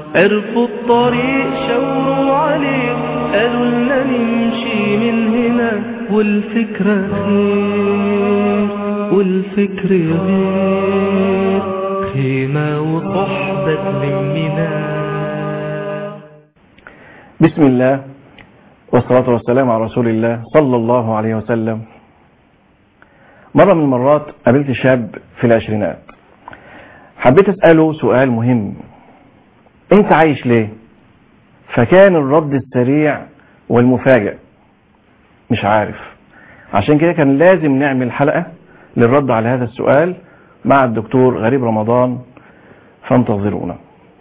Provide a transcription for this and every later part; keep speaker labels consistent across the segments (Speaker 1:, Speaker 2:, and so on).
Speaker 1: عرفوا الطريق شاوروا عليه قالوا لنا نمشي من هنا والفكرة خير والفكر غير خيمة وصحبة تلمنا
Speaker 2: بسم الله والصلاة والسلام على رسول الله صلى الله عليه وسلم مرة من المرات قابلت شاب في العشرينات حبيت أسأله سؤال مهم أنت عايش ليه؟ فكان الرد السريع والمفاجئ مش عارف عشان كده كان لازم نعمل حلقة للرد على هذا السؤال مع الدكتور غريب رمضان فانتظرونا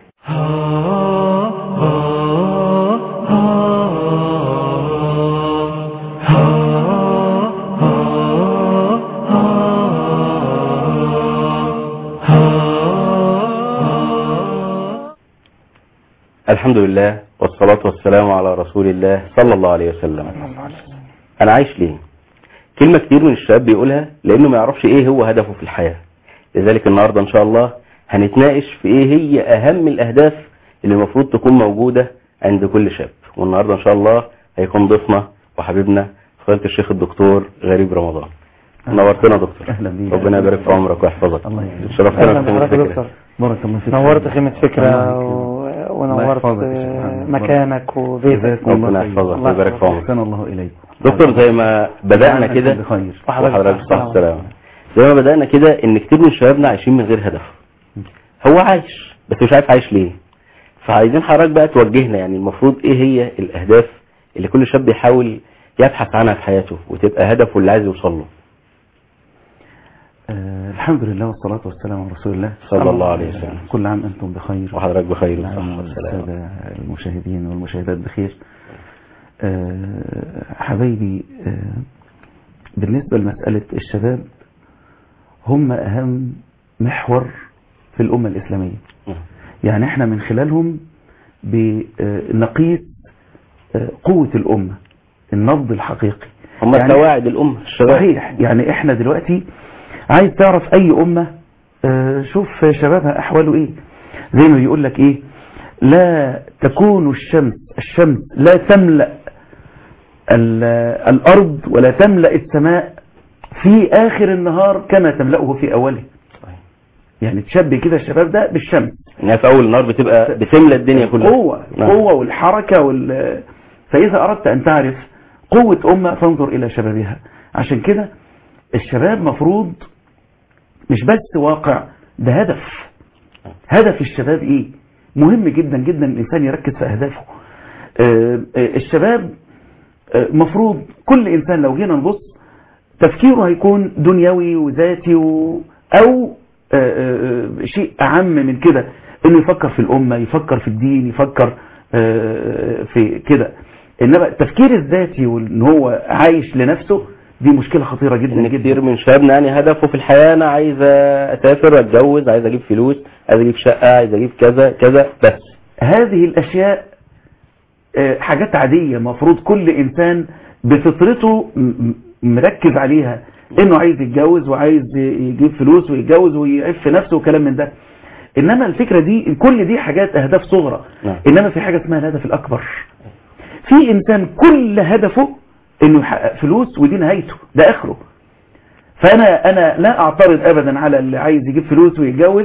Speaker 3: الحمد لله والصلاة والسلام على رسول الله صلى الله عليه وسلم أنا عايش ليه كلمة كتير من الشباب بيقولها لأنه ما يعرفش إيه هو هدفه في الحياة لذلك النهاردة إن شاء الله هنتناقش في إيه هي أهم الأهداف اللي المفروض تكون موجودة عند كل شاب والنهاردة إن شاء الله هيكون ضيفنا وحبيبنا فضيلة الشيخ الدكتور غريب رمضان نورتنا يا دكتور
Speaker 4: أهلا بيك.
Speaker 3: ربنا يبارك في عمرك ويحفظك
Speaker 4: الله يكرمك.
Speaker 3: شرفتنا
Speaker 5: أهلا
Speaker 3: في خدمة
Speaker 5: بحضرتك يا
Speaker 3: فكرة.
Speaker 5: دكتور
Speaker 4: بارك الله فيك
Speaker 5: نورت خيمة فكرة
Speaker 4: الله
Speaker 5: و...
Speaker 4: يكرمك.
Speaker 5: ونورت
Speaker 4: الله يحفظك يا شيخ
Speaker 5: آه،
Speaker 4: محمد.
Speaker 5: مكانك وبيتك
Speaker 4: جزاكم الله
Speaker 3: ربنا
Speaker 4: خير.
Speaker 3: يحفظك
Speaker 5: الله
Speaker 3: ويبارك في عمرك
Speaker 4: أحسن الله إليك
Speaker 3: دكتور زي ما بدأنا
Speaker 4: أنتم
Speaker 3: كده
Speaker 4: بخير
Speaker 3: وحضرتك
Speaker 5: السلام.
Speaker 3: صح السلام زي ما بدأنا كده ان كتير من شبابنا عايشين من غير هدف هو عايش بس مش عارف عايش ليه فعايزين حضرتك بقى توجهنا يعني المفروض ايه هي الاهداف اللي كل شاب يحاول يبحث عنها في حياته وتبقى هدفه اللي عايز يوصل له
Speaker 4: آه الحمد لله والصلاة والسلام على رسول الله
Speaker 3: صلى الله عليه وسلم
Speaker 4: كل عام أنتم بخير
Speaker 3: وحضرتك بخير
Speaker 4: كل عام
Speaker 3: والصحة والسلام
Speaker 4: والسادة المشاهدين والمشاهدات بخير آه حبايبي آه بالنسبة لمسألة الشباب هم أهم محور في الأمة الإسلامية يعني احنا من خلالهم بنقيس آه، قوة الأمة النبض الحقيقي
Speaker 3: هم
Speaker 4: يعني-
Speaker 3: سواعد الامه الشباب
Speaker 4: صحيح يعني احنا دلوقتي عايز تعرف اي امة آه، شوف شبابها احواله ايه زي ما بيقول لك ايه لا تكون الشمس الشمس لا تملأ ال- الارض ولا تملأ السماء في اخر النهار كما تملأه في اوله يعني تشبه كده الشباب ده بالشمس
Speaker 3: انها في اول النهار بتبقى بتملى الدنيا كلها
Speaker 4: قوة
Speaker 3: نعم.
Speaker 4: قوة والحركة وال... فإذا أردت أن تعرف قوة أمة فانظر إلى شبابها عشان كده الشباب مفروض مش بس واقع ده هدف هدف الشباب إيه مهم جدا جدا الإنسان يركز في أهدافه آه، آه، الشباب آه، مفروض كل إنسان لو جينا نبص تفكيره هيكون دنيوي وذاتي و... أو آه، آه، آه، شيء أعم من كده إنه يفكر في الأمة يفكر في الدين يفكر آه، في كده إنما التفكير الذاتي وإن هو عايش لنفسه دي مشكلة خطيرة جدا
Speaker 3: ان
Speaker 4: جدا
Speaker 3: كتير من شبابنا يعني هدفه في الحياه انا عايز اسافر اتجوز عايز اجيب فلوس عايز اجيب شقه عايز اجيب كذا كذا بس
Speaker 4: هذه الأشياء آه، حاجات عادية مفروض كل إنسان بفطرته م- م- مركز عليها إنه عايز يتجوز وعايز يجيب فلوس ويتجوز ويعف نفسه وكلام من ده إنما الفكرة دي كل دي حاجات أهداف صغرى
Speaker 3: نعم.
Speaker 4: إنما في حاجة اسمها الهدف الأكبر في إنسان كل هدفه إنه يحقق فلوس ودي نهايته ده آخره فانا انا لا اعترض ابدا على اللي عايز يجيب فلوس ويتجوز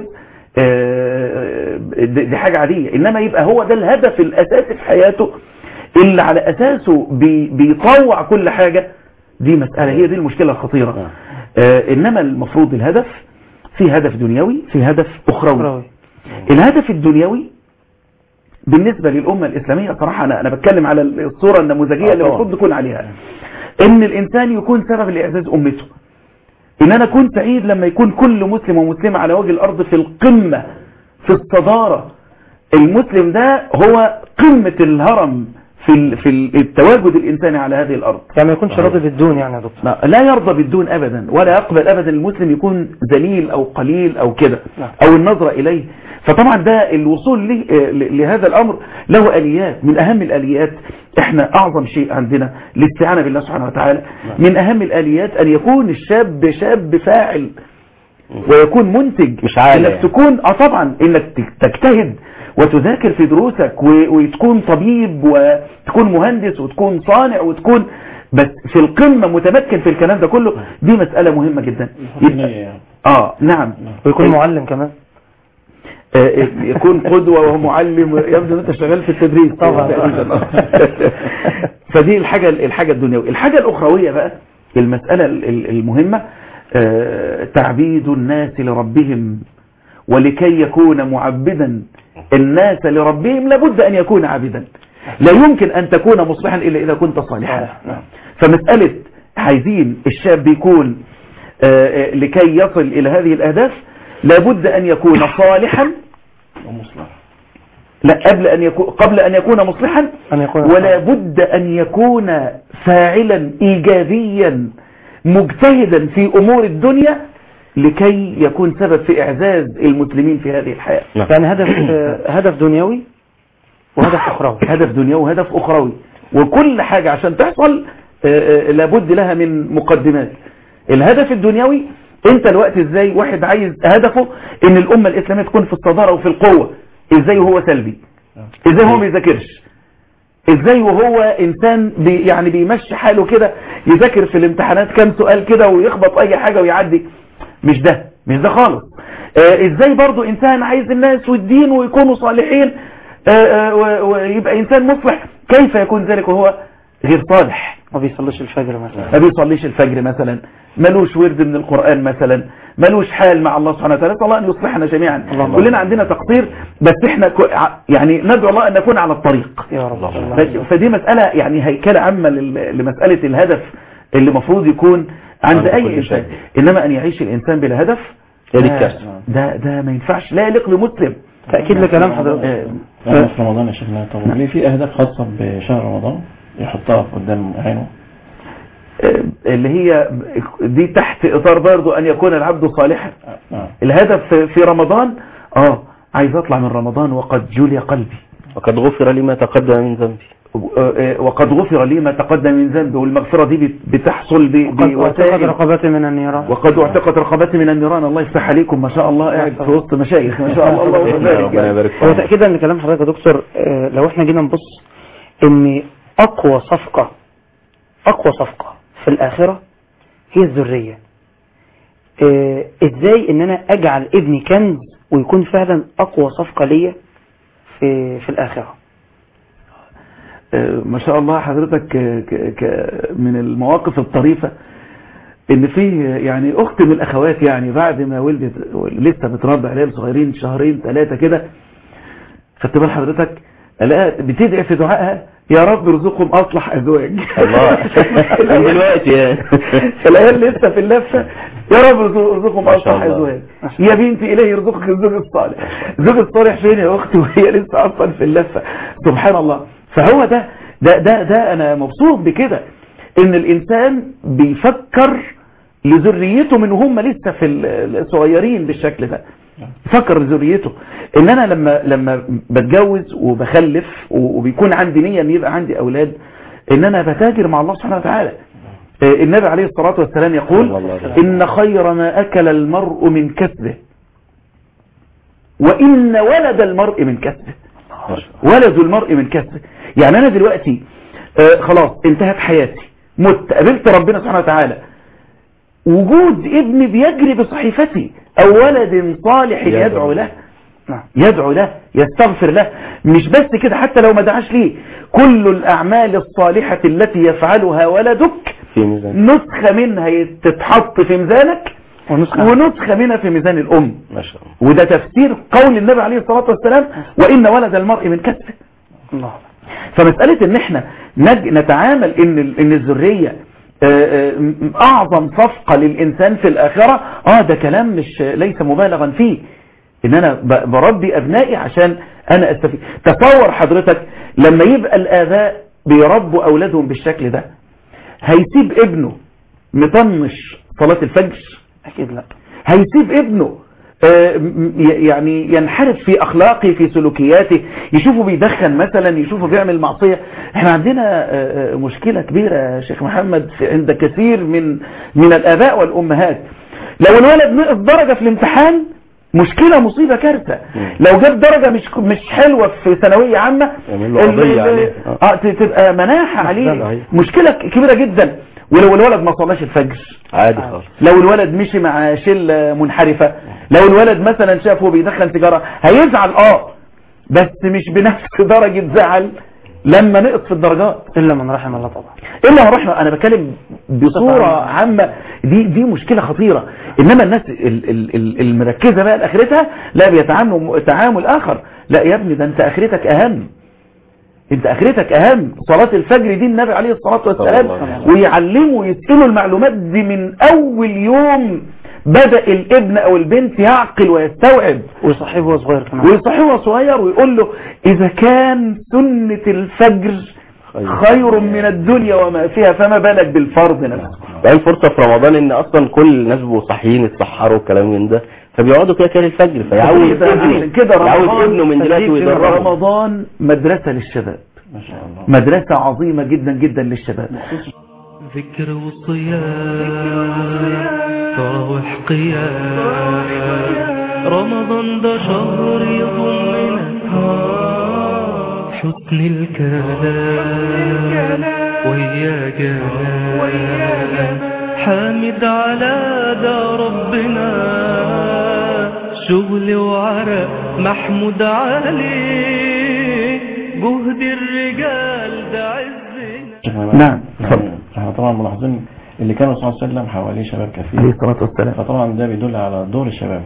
Speaker 4: آه، دي دي حاجة عادية انما يبقى هو ده الهدف الاساسي في حياته اللي على اساسه بي- بيطوع كل حاجة دي مسألة هي دي المشكلة الخطيرة آه، انما المفروض الهدف في هدف دنيوي في هدف اخروي
Speaker 5: أخروي.
Speaker 4: الهدف الدنيوي بالنسبة للأمة الإسلامية صراحة أنا, أنا بتكلم على الصورة النموذجية
Speaker 3: آه
Speaker 4: اللي
Speaker 3: طبعا.
Speaker 4: المفروض نكون عليها إن الإنسان يكون سبب لإعزاز أمته إن أنا أكون سعيد لما يكون كل مسلم ومسلمة على وجه الأرض في القمة في الصدارة المسلم ده هو قمة الهرم في ال- في ال- التواجد الإنساني على هذه الأرض
Speaker 5: يعني ما يكونش راضي بالدون يعني يا دكتور
Speaker 4: ما- لا يرضى بالدون أبدا ولا يقبل أبدا المسلم يكون ذليل أو قليل أو كده
Speaker 5: نعم.
Speaker 4: أو النظرة إليه فطبعا ده الوصول له- ل- لهذا الأمر له آليات من أهم الآليات احنا أعظم شيء عندنا الاستعانة بالله سبحانه وتعالى من أهم الآليات أن يكون الشاب شاب فاعل ويكون منتج
Speaker 3: مش عالة
Speaker 4: انك
Speaker 3: يعني.
Speaker 4: تكون اه طبعا انك تك- تجتهد وتذاكر في دروسك و- وتكون طبيب وتكون مهندس وتكون صانع وتكون بس في القمة متمكن في الكلام ده كله دي مسألة مهمة جدا يبقى اه نعم
Speaker 5: ويكون معلم كمان
Speaker 4: آه، يكون قدوة ومعلم يبدو ان انت شغال في التدريس
Speaker 5: طبعا.
Speaker 4: تقريباً. فدي الحاجة الحاجة الدنيوية الحاجة الأخروية بقى المسألة ال- ال- المهمة آه، تعبيد الناس لربهم ولكي يكون معبدا الناس لربهم لابد أن يكون عابدا لا يمكن أن تكون مصلحا إلا إذا كنت صالحا فمسألة عايزين الشاب يكون آه، آه، لكي يصل إلى هذه الأهداف لابد أن يكون صالحا لا قبل أن يكون قبل أن يكون مصلحا
Speaker 5: أن يكون
Speaker 4: ولا بد أن يكون فاعلا إيجابيا مجتهدا في أمور الدنيا لكي يكون سبب في إعزاز المسلمين في هذه الحياة
Speaker 5: يعني هدف آه، هدف دنيوي وهدف أخروي
Speaker 4: هدف دنيوي وهدف أخروي وكل حاجة عشان تحصل آه، آه، لابد لها من مقدمات الهدف الدنيوي انت الوقت ازاي واحد عايز هدفه ان الامة الاسلامية تكون في الصدارة وفي القوة ازاي هو سلبي ازاي هو ما يذاكرش ازاي وهو انسان بي يعني بيمشي حاله كده يذاكر في الامتحانات كام سؤال كده ويخبط اي حاجة ويعدي مش ده مش ده خالص آه ازاي برضو انسان عايز الناس والدين ويكونوا صالحين آه آه و- ويبقى انسان مصلح كيف يكون ذلك وهو غير صالح
Speaker 5: ما بيصليش الفجر مثلا
Speaker 4: ما بيصليش الفجر مثلا ملوش ورد من القرآن مثلا ملوش حال مع الله سبحانه وتعالى نسأل الله أن يصلحنا جميعا
Speaker 5: اللهم
Speaker 4: كلنا عندنا تقصير بس احنا ك- ع- يعني ندعو الله أن نكون على الطريق
Speaker 5: يا رب
Speaker 4: ف- فدي مسألة يعني هيكلة عامة لل- لمسألة الهدف اللي المفروض يكون عند
Speaker 3: عند
Speaker 4: أي
Speaker 3: كل
Speaker 4: إنسان
Speaker 3: شيء.
Speaker 4: إنما أن يعيش الإنسان بلا هدف
Speaker 3: هي دي
Speaker 4: ده-
Speaker 3: الكارثة.
Speaker 4: ده ده ما ينفعش لا يليق بمسلم
Speaker 5: تأكيد لكلام حضرتك
Speaker 4: آه،
Speaker 6: احنا في رمضان يا شيخنا طب ليه في اهداف خاصة بشهر رمضان يحطها قدام عينه
Speaker 4: آه، اللي هي دي تحت إطار برضو أن يكون العبد صالحا
Speaker 6: نعم
Speaker 4: الهدف في رمضان اه عايز اطلع من رمضان وقد جلي قلبي
Speaker 3: وقد غفر لي ما تقدم من ذنبي
Speaker 4: وقد غفر لي ما تقدم من ذنبي والمغفرة دي بت- بتحصل ب-
Speaker 5: قد اعتقد
Speaker 4: بوسائل
Speaker 5: رقبتي من النيران
Speaker 4: وقد اعتقت رقبتي من النيران الله يفتح عليكم ما شاء الله قاعد في وسط مشايخ ما شاء الله الله
Speaker 3: ربنا
Speaker 4: يبارك يعني.
Speaker 3: يبارك
Speaker 5: هو
Speaker 3: فيك
Speaker 5: تأكيدا لكلام حضرتك يا دكتور آه، لو احنا جينا نبص ان اقوى صفقة اقوى صفقة في الاخرة هي الذرية آه، ازاي ان انا اجعل ابني كنز ويكون فعلا اقوى صفقة ليا في في الاخرة
Speaker 4: آه، ما شاء الله حضرتك آه، ك- ك- من المواقف الطريفة ان في يعني اخت من الاخوات يعني بعد ما ولدت لسه بتربى عيال صغيرين شهرين ثلاثة كده خدت بال حضرتك الاقيها بتدعي في دعائها يا رب ارزقهم اصلح ازواج
Speaker 3: الله من دلوقتي يعني
Speaker 4: العيال لسه في اللفه يا رب ارزقهم
Speaker 3: ما شاء
Speaker 4: اصلح
Speaker 3: الله.
Speaker 4: ازواج يا بنتي اليه يرزقك الزوج الصالح الزوج الصالح فين يا اختي وهي لسه اصلا في اللفه سبحان الله فهو ده ده ده ده انا مبسوط بكده ان الانسان بيفكر لذريته من هم لسه في ال- الصغيرين بالشكل ده فكر لذريته ان انا لما لما بتجوز وبخلف وبيكون عندي نيه ان يبقى عندي اولاد ان انا بتاجر مع الله سبحانه وتعالى آه، النبي عليه الصلاة والسلام يقول
Speaker 3: صلى الله عليه وسلم.
Speaker 4: إن خير ما أكل المرء من كسبه وإن ولد المرء من كسبه ولد المرء من كسبه يعني أنا دلوقتي آه، خلاص انتهت حياتي مت قابلت ربنا سبحانه وتعالى وجود ابن بيجري بصحيفتي أو ولد صالح
Speaker 3: يدعو.
Speaker 4: يدعو له
Speaker 5: نعم
Speaker 4: يدعو له يستغفر له مش بس كده حتى لو ما دعاش ليه كل الأعمال الصالحة التي يفعلها ولدك
Speaker 3: في ميزان
Speaker 4: نسخة منها تتحط في ميزانك
Speaker 5: ونسخة
Speaker 4: ونسخة منها في ميزان الأم
Speaker 3: ما شاء الله
Speaker 4: وده تفسير قول النبي عليه الصلاة والسلام وإن ولد المرء من كسبه
Speaker 5: الله
Speaker 4: فمسألة ان احنا نج... نتعامل ان ال- ان الذرية آه، آه، م- اعظم صفقة للانسان في الاخرة اه ده كلام مش ليس مبالغا فيه ان انا ب- بربي ابنائي عشان انا استفيد تصور حضرتك لما يبقى الاباء بيربوا اولادهم بالشكل ده هيسيب ابنه مطنش صلاة الفجر
Speaker 5: اكيد لا
Speaker 4: هيسيب ابنه آه، م- ي- يعني ينحرف في اخلاقه في سلوكياته يشوفه بيدخن مثلا يشوفه بيعمل معصية احنا عندنا آه، آه، مشكلة كبيرة يا شيخ محمد في- عند كثير من من الاباء والامهات لو الولد نقص درجة في الامتحان مشكلة مصيبة كارثة لو جاب درجة مش مش حلوة في ثانوية عامة
Speaker 3: يعمل له
Speaker 4: ال-
Speaker 3: قضية
Speaker 4: ال-
Speaker 3: عليه.
Speaker 4: اه ت- تبقى مناحة عليه
Speaker 3: صحيح.
Speaker 4: مشكلة كبيرة جدا ولو الولد ما صلاش الفجر
Speaker 3: عادي خالص
Speaker 4: لو الولد مشي مع شلة منحرفة لو الولد مثلا شافه بيدخن سيجارة هيزعل اه بس مش بنفس درجة زعل لما نقص في الدرجات
Speaker 5: إلا من رحم الله طبعا
Speaker 4: الا ما رحنا انا بتكلم بصوره عامه دي دي مشكله خطيره انما الناس ال- ال- ال- المركزه بقى لاخرتها لا بيتعاملوا تعامل اخر لا يا ابني ده انت اخرتك اهم انت اخرتك اهم صلاه الفجر دي النبي عليه الصلاه والسلام
Speaker 3: صلى الله عليه وسلم.
Speaker 4: ويعلموا يسالوا المعلومات دي من اول يوم بدا الابن او البنت يعقل ويستوعب
Speaker 5: وصحيح هو صغير كمان
Speaker 4: ويصحيه صغير ويقول له إذا كان سنة الفجر خير من الدنيا وما فيها فما بالك بالفرض نفسه
Speaker 3: بعدين فرصة في رمضان ان اصلا كل الناس بيبقوا صاحيين يتسحروا والكلام من ده فبيقعدوا كده كده الفجر فيعود
Speaker 4: كده عشان كده
Speaker 3: يعود
Speaker 4: رمضان
Speaker 3: ابنه من دلوقتي ويدربه
Speaker 4: رمضان مدرسة للشباب
Speaker 6: ما شاء الله
Speaker 4: مدرسة عظيمة جدا جدا للشباب
Speaker 1: ذكر وصيام تراوح قيام رمضان ده شهر يضمنا حسن الكلام ويا جمال حامد على ده ربنا شغل وعرق محمود عليه جهد الرجال ده عزنا
Speaker 4: نعم
Speaker 6: يعني احنا طبعا ملاحظين اللي كانوا صلى الله عليه وسلم حواليه شباب
Speaker 4: عليه
Speaker 6: كثير
Speaker 4: الصلاة والسلام
Speaker 6: فطبعا ده بيدل على دور الشباب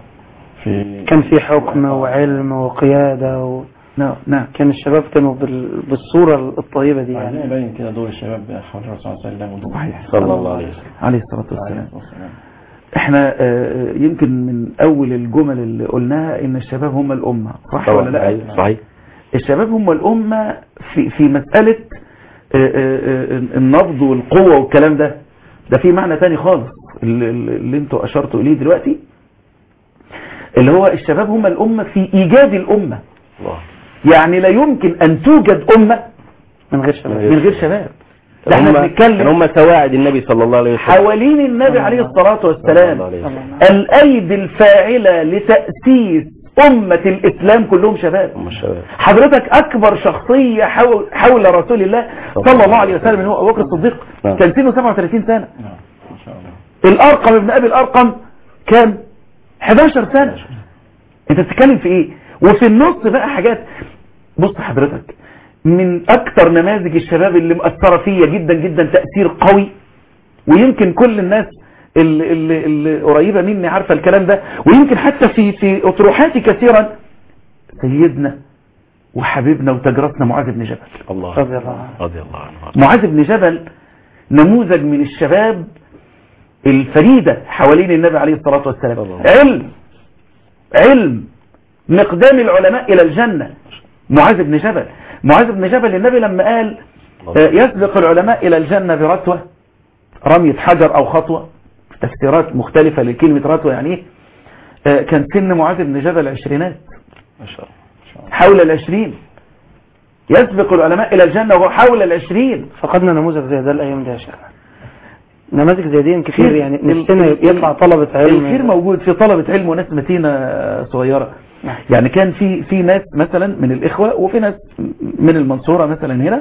Speaker 6: في
Speaker 5: كان في حكم وعلم وقيادة و...
Speaker 4: نعم نعم
Speaker 5: كان الشباب كانوا بال... بالصورة الطيبة دي
Speaker 6: عايزين
Speaker 5: يعني
Speaker 6: يبين كده دور الشباب حول الرسول صلى الله عليه وسلم ودور
Speaker 4: صحيح.
Speaker 3: صلى الله عليه وسلم
Speaker 4: عليه الصلاة والسلام
Speaker 6: عليه الصلاة والسلام.
Speaker 4: احنا آه، يمكن من اول الجمل اللي قلناها ان الشباب هم الامة صح
Speaker 3: طبعا
Speaker 4: ولا لا
Speaker 3: أيوة، صحيح
Speaker 4: الشباب هم الأمة في في مسألة آه، آه، آه، النبض والقوة والكلام ده ده في معنى تاني خالص اللي, اللي انتوا أشرتوا إليه دلوقتي اللي هو الشباب هم الأمة في إيجاد الأمة
Speaker 3: الله
Speaker 4: يعني لا يمكن أن توجد أمة
Speaker 5: من غير شباب
Speaker 4: من غير شباب ده احنا
Speaker 3: هم-
Speaker 4: بنتكلم
Speaker 3: كان هم سواعد النبي صلى الله عليه وسلم
Speaker 4: حوالين النبي عليه الصلاة
Speaker 3: صلى
Speaker 4: والسلام
Speaker 3: الله عليه وسلم.
Speaker 4: الأيدي الفاعلة لتأسيس أمة الإسلام كلهم شباب
Speaker 3: هم الشباب
Speaker 4: حضرتك اكبر شخصية حول, حول رسول الله صلى الله عليه وسلم هو ابو بكر الصديق
Speaker 3: نعم.
Speaker 4: كان سنه 37 سنة
Speaker 6: نعم ما شاء الله
Speaker 4: الارقم ابن ابي الارقم كان 11 سنة انت بتتكلم في ايه وفي النص بقى حاجات بص حضرتك من اكتر نماذج الشباب اللي مؤثرة فيا جدا جدا تأثير قوي ويمكن كل الناس اللي, اللي, اللي قريبة مني عارفة الكلام ده ويمكن حتى في في اطروحاتي كثيرا سيدنا وحبيبنا وتجرسنا معاذ بن جبل
Speaker 3: الله
Speaker 5: رضي الله عنه
Speaker 3: رضي الله عنه
Speaker 4: معاذ بن جبل نموذج من الشباب الفريدة حوالين النبي عليه الصلاة والسلام
Speaker 3: الله.
Speaker 4: علم علم مقدام العلماء إلى الجنة معاذ بن جبل معاذ بن جبل النبي لما قال آه، يسبق العلماء إلى الجنة برتوة رمية حجر أو خطوة تفسيرات مختلفة لكلمة رتوة يعني إيه آه، كان سن معاذ بن جبل عشرينات
Speaker 3: ما شاء الله
Speaker 4: حول العشرين يسبق العلماء إلى الجنة وهو حول العشرين
Speaker 5: فقدنا نموذج زي ده الأيام دي يا شيخنا نماذج زي دي كتير
Speaker 4: خير.
Speaker 5: يعني
Speaker 4: ال-
Speaker 5: نفسنا
Speaker 4: ال-
Speaker 5: يطلع طلبة علم
Speaker 4: الخير موجود في طلبة علم وناس متينة صغيرة يعني كان في في ناس مثلا من الإخوة وفي ناس من المنصورة مثلا هنا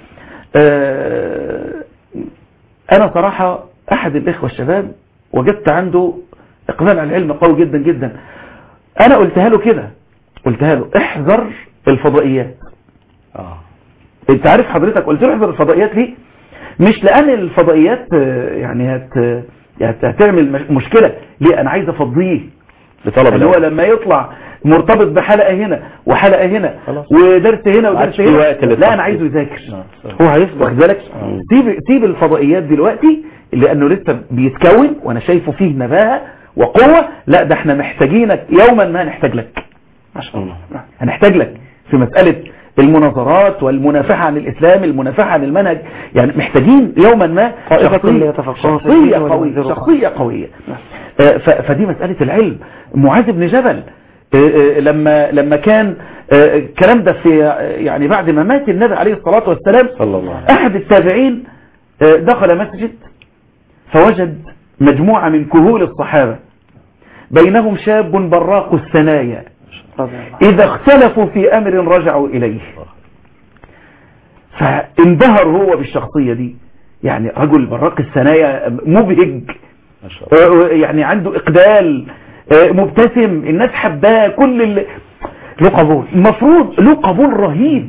Speaker 4: آه، أنا صراحة أحد الإخوة الشباب وجدت عنده إقبال على العلم قوي جدا جدا أنا قلتها له كده قلتها له احذر الفضائيات
Speaker 3: اه
Speaker 4: انت عارف حضرتك قلت له احذر الفضائيات ليه مش لان الفضائيات آه، يعني هت هت- هتعمل مش- مشكلة ليه انا عايز افضيه
Speaker 3: بطلب
Speaker 4: اللي هو
Speaker 3: العلم.
Speaker 4: لما يطلع مرتبط بحلقة هنا وحلقة هنا
Speaker 3: خلاص.
Speaker 4: ودرس هنا
Speaker 3: ما عادش
Speaker 4: ودرس
Speaker 3: في
Speaker 4: هنا
Speaker 3: وقت
Speaker 4: لا
Speaker 3: للتفصيل.
Speaker 4: انا عايزه يذاكر
Speaker 5: هو هيفضل
Speaker 4: واخد بالك سيب سيب الفضائيات دلوقتي لانه لسه بيتكون وانا شايفه فيه نباهة وقوة لا ده احنا محتاجينك يوما ما نحتاج لك
Speaker 5: ما شاء الله
Speaker 4: هنحتاج لك في مسألة المناظرات والمنافحة عن الإسلام المنافحة عن المنهج يعني محتاجين يوما ما
Speaker 5: طائفة
Speaker 4: شخصية,
Speaker 5: ليتفقهوا في
Speaker 4: شخصية
Speaker 5: الدين
Speaker 4: قوية
Speaker 5: ولينذروا
Speaker 4: شخصية قوية آه، ف- فدي مسألة العلم معاذ بن جبل آه، آه، لما لما كان آه، الكلام ده في آه، يعني بعد ما مات النبي عليه الصلاة والسلام
Speaker 3: صلى الله عليه وسلم.
Speaker 4: أحد التابعين آه، دخل مسجد فوجد مجموعة من كهول الصحابة بينهم شاب براق الثنايا
Speaker 5: رضي الله
Speaker 4: إذا اختلفوا في أمر رجعوا إليه فانبهر هو بالشخصية دي يعني رجل براق الثنايا مبهج
Speaker 3: ما شاء الله
Speaker 4: آه، يعني عنده إقبال آه، مبتسم الناس حباه كل ال... له قبول مفروض له قبول رهيب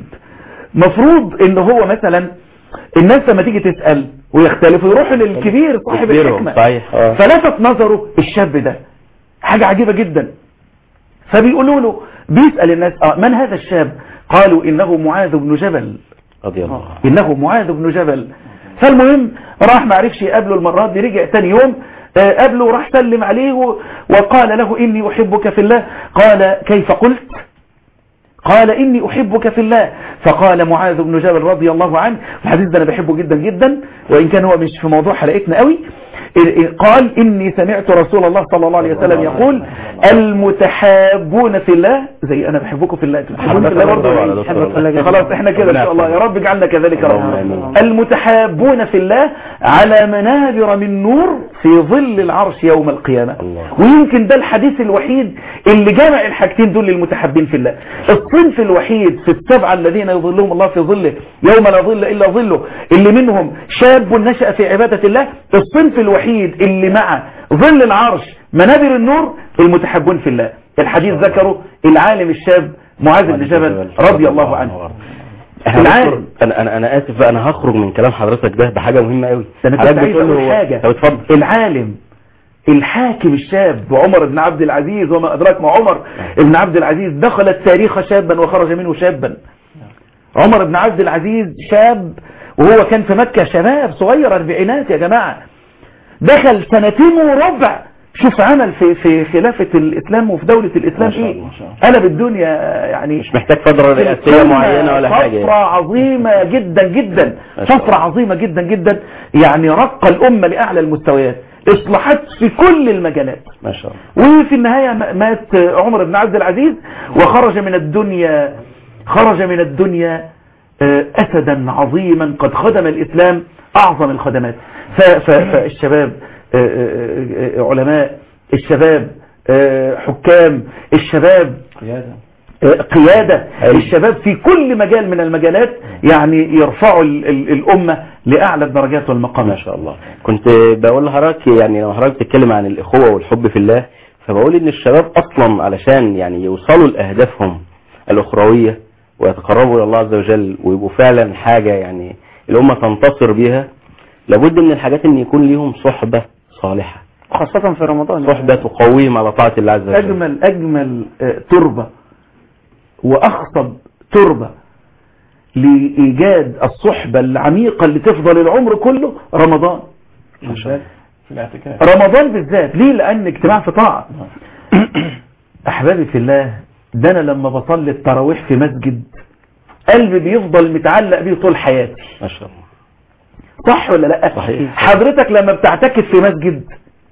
Speaker 4: مفروض ان هو مثلا الناس لما تيجي تسأل ويختلفوا يروحوا للكبير صاحب
Speaker 3: يخبرهم،
Speaker 4: الحكمة
Speaker 3: صحيح آه.
Speaker 4: فلفت نظره الشاب ده حاجة عجيبة جدا فبيقولوا له بيسأل الناس آه من هذا الشاب قالوا إنه معاذ بن جبل
Speaker 3: رضي الله عنه
Speaker 4: إنه معاذ بن جبل فالمهم راح ما عرفش يقابله المرات دي رجع تاني يوم آه، قابله وراح سلم عليه و- وقال له إني أحبك في الله قال كيف قلت قال إني أحبك في الله فقال معاذ بن جبل رضي الله عنه الحديث ده أنا بحبه جدا جدا وإن كان هو مش في موضوع حلقتنا قوي إ- إ- قال إني سمعت رسول الله صلى الله عليه وسلم يقول المتحابون في الله زي أنا بحبكم في الله أنتوا بتحبوني في الله برضه
Speaker 3: الله
Speaker 4: ولا
Speaker 3: على
Speaker 4: إيه؟
Speaker 3: دكتور الله.
Speaker 5: الله جل
Speaker 4: خلاص احنا كده ان شاء الله يا رب اجعلنا كذلك يا
Speaker 3: اللهم
Speaker 4: رب
Speaker 3: آمين.
Speaker 4: المتحابون في الله على منابر من نور في ظل العرش يوم القيامة
Speaker 3: الله.
Speaker 4: ويمكن ده الحديث الوحيد اللي جمع الحاجتين دول للمتحابين في الله الصنف الوحيد في السبعة الذين يظلهم الله في ظله يوم لا ظل إلا ظله اللي منهم شاب نشأ في عبادة الله الصنف الوحيد اللي مع ظل العرش منابر النور المتحابون في الله الحديث ذكره العالم الشاب معاذ بن جبل رضي الله عنه
Speaker 3: احنا
Speaker 4: العالم.
Speaker 3: دكتور، انا انا انا اسف بقى انا هخرج من كلام حضرتك ده بحاجه مهمه قوي
Speaker 4: ده انا كنت عايز اقول حاجة
Speaker 3: طب اتفضل
Speaker 4: العالم الحاكم الشاب عمر بن عبد العزيز وما أدراك ما عمر بن عبد العزيز دخل التاريخ شابا وخرج منه شابا عمر بن عبد العزيز شاب وهو كان في مكة شباب صغير أربعينات يا جماعة دخل سنتين وربع شوف عمل في في خلافة الإسلام وفي دولة الإسلام
Speaker 6: ما شاء
Speaker 4: إيه
Speaker 6: الله، ما شاء الله.
Speaker 4: قلب الدنيا يعني
Speaker 3: مش محتاج فتره رئاسيه
Speaker 4: السنة
Speaker 3: معينه ولا حاجه
Speaker 4: طفرة عظيمة جدا جدا
Speaker 3: ما شاء
Speaker 4: طفرة عظيمة جدا جدا يعني رق الأمة لأعلى المستويات إصلاحات في كل المجالات
Speaker 3: ما شاء الله
Speaker 4: وفي النهاية م- مات عمر بن عبد العزيز وخرج من الدنيا خرج من الدنيا آه، أسدا عظيما قد خدم الإسلام أعظم الخدمات ف- ف- فالشباب آه، آه، آه، علماء الشباب آه، حكام الشباب
Speaker 6: قيادة
Speaker 4: قيادة الشباب في كل مجال من المجالات يعني يرفعوا ال- ال- الأمة لأعلى الدرجات
Speaker 3: ما
Speaker 4: والمقامات
Speaker 3: شاء الله كنت بقول لحضرتك يعني لما حضرتك بتتكلم عن الإخوة والحب في الله فبقول إن الشباب أصلا علشان يعني يوصلوا لأهدافهم الأخروية ويتقربوا إلى الله عز وجل ويبقوا فعلا حاجة يعني الأمة تنتصر بيها لابد من الحاجات إن يكون ليهم صحبة صالحة
Speaker 5: خاصة في رمضان
Speaker 3: صحبة تقويهم على طاعة الله عز وجل
Speaker 4: أجمل أجمل آه، تربة وأخصب تربة لإيجاد الصحبة العميقة اللي تفضل العمر كله رمضان
Speaker 6: بالذات في الاعتكاف
Speaker 4: رمضان بالذات ليه لأن اجتماع في طاعة أحبابي في الله ده أنا لما بصلي التراويح في مسجد قلبي بيفضل متعلق بيه طول حياتي
Speaker 3: ما شاء الله
Speaker 4: صح ولا لا
Speaker 3: صحيح.
Speaker 4: حضرتك لما بتعتكف في مسجد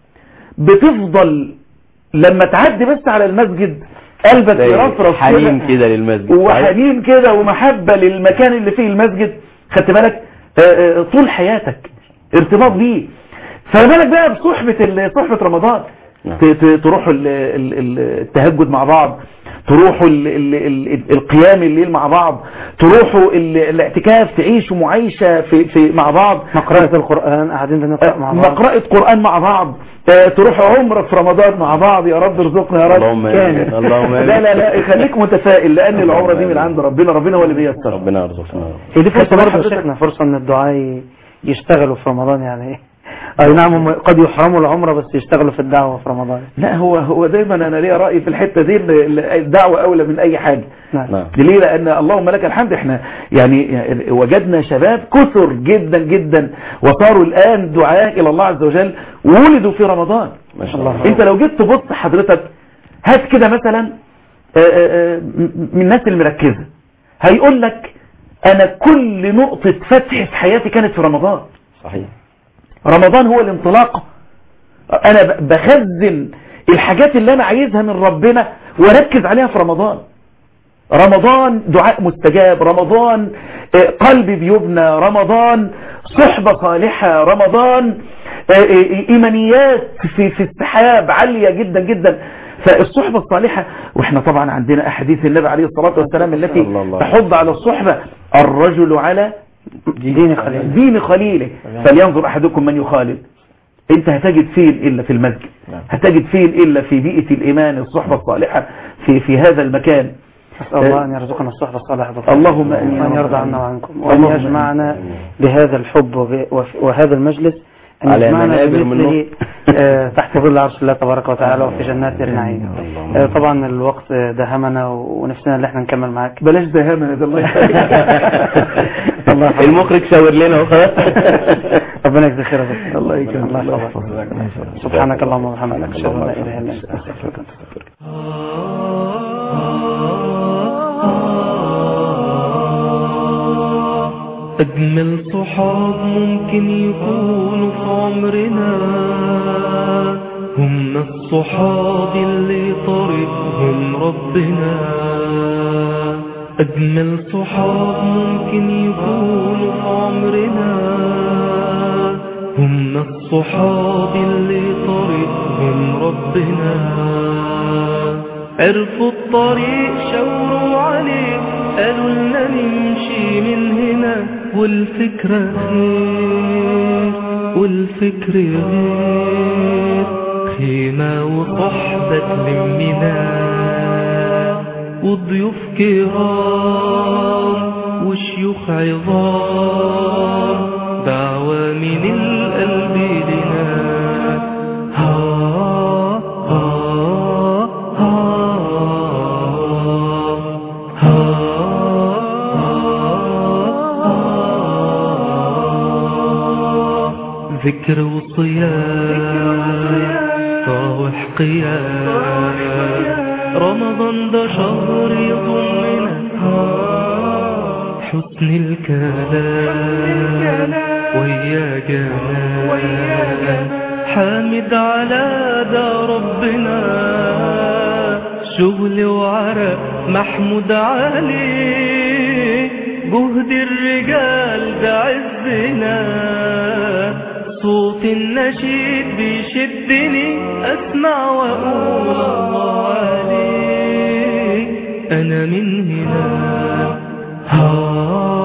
Speaker 4: بتفضل لما تعدي بس على المسجد قلبك
Speaker 3: زي
Speaker 4: يرفرف
Speaker 3: حنين كده للمسجد صحيح؟
Speaker 4: وحنين كده ومحبة للمكان اللي فيه المسجد خدت بالك آه، آه، طول حياتك ارتباط بيه فما بالك بقى بصحبة ال- صحبة رمضان
Speaker 3: نعم.
Speaker 4: ت- ت- تروحوا ال- ال- ال- التهجد مع بعض تروحوا ال- ال- ال- القيام الليل مع بعض تروحوا ال- الاعتكاف تعيشوا معيشة في في مع بعض
Speaker 5: مقرأة القرآن قاعدين بنقرأ مع بعض
Speaker 4: مقرأة قرآن مع بعض آه، تروحوا عمرة في رمضان مع بعض يا رب ارزقنا يا رب
Speaker 3: اللهم آمين.
Speaker 4: كامل.
Speaker 3: اللهم آمين.
Speaker 4: لا لا لا خليك متفائل لان العمرة دي من عند ربنا ربنا هو اللي بيسر
Speaker 3: ربنا يرزقنا
Speaker 5: هي دي فرصة
Speaker 4: خدت بالك
Speaker 5: برضه يا
Speaker 4: حضرتك؟
Speaker 5: شيخنا فرصة ان الدعاء ي- يشتغلوا في رمضان يعني اي نعم هم قد يحرموا العمرة بس يشتغلوا في الدعوة في رمضان
Speaker 4: لا هو هو دايما انا ليا راي في الحته دي إن الدعوه اولى من اي حاجه
Speaker 5: نعم
Speaker 3: نعم
Speaker 4: ليه لان اللهم لك الحمد احنا يعني يعني وجدنا شباب كثر جدا جدا وصاروا الان دعاء الى الله عز وجل وولدوا في رمضان
Speaker 3: ما شاء الله
Speaker 4: انت لو جيت تبص حضرتك هات كده مثلا آه، آه، آه، م- من الناس المركزه هيقول لك انا كل نقطه فتح في حياتي كانت في رمضان
Speaker 3: صحيح
Speaker 4: رمضان هو الانطلاق انا ب- بخزن الحاجات اللي انا عايزها من ربنا واركز عليها في رمضان رمضان دعاء مستجاب رمضان آه، قلبي بيبنى رمضان صحبة صالحة رمضان آه، آه، ايمانيات في في السحاب عاليه جدا جدا فالصحبه الصالحه واحنا طبعا عندنا احاديث النبي عليه الصلاه والسلام التي
Speaker 3: صلى الله عليه
Speaker 4: تحض على الصحبه الرجل على
Speaker 5: دين خليل
Speaker 4: دين خليله فلينظر احدكم من يخالل انت هتجد فين الا في المسجد
Speaker 6: نعم.
Speaker 4: هتجد فين الا في بيئه الايمان الصحبه الصالحه في في هذا المكان
Speaker 5: أسأل الله أن يرزقنا الصحبة الصالحة بالخير.
Speaker 4: اللهم آمين.
Speaker 5: وأن يرضى عنا وعنكم وأن
Speaker 4: اللهم
Speaker 5: يجمعنا بهذا الحب وب- وف- وهذا المجلس أن
Speaker 3: على
Speaker 5: يجمعنا
Speaker 3: منابر من
Speaker 5: بمثله آه، تحت ظل عرش الله تبارك وتعالى وفي جنات النعيم آه، طبعا الوقت دهمنا ونفسنا ان احنا نكمل معاك
Speaker 4: بلاش دهامه ده الله يخليك
Speaker 5: الله يحفظك.
Speaker 3: المخرج شاور لنا وخلاص
Speaker 5: ربنا يجزي خير يا دكتور.
Speaker 4: الله يكرمك
Speaker 5: الله
Speaker 4: الله
Speaker 5: يحفظك.
Speaker 4: يحفظك
Speaker 5: سبحانك اللهم وبحمدك اشهد ان لا اله الا انت استغفرك واتوب إليك.
Speaker 1: أجمل صحاب ممكن يكونوا في عمرنا هم الصحاب اللي طريقهم ربنا أجمل صحاب ممكن يكونوا في عمرنا هم الصحاب اللي طريقهم ربنا عرفوا الطريق شاوروا عليه قالوا لنا نمشي من هنا والفكرة خير والفكر غير خيمة وصحبة تلمنا وضيوف كرام وشيوخ عظام دعوة من القلب لنا ها ها ها ها ذكر وصيام طاوح قيام رمضان ده شهر يضمنا حسن الكلام ويا جمال حامد على ده ربنا شغل وعرق محمود عليه جهد الرجال ده عزنا صوت النشيد بيشدني اسمع واقول الله عليك انا من هنا ها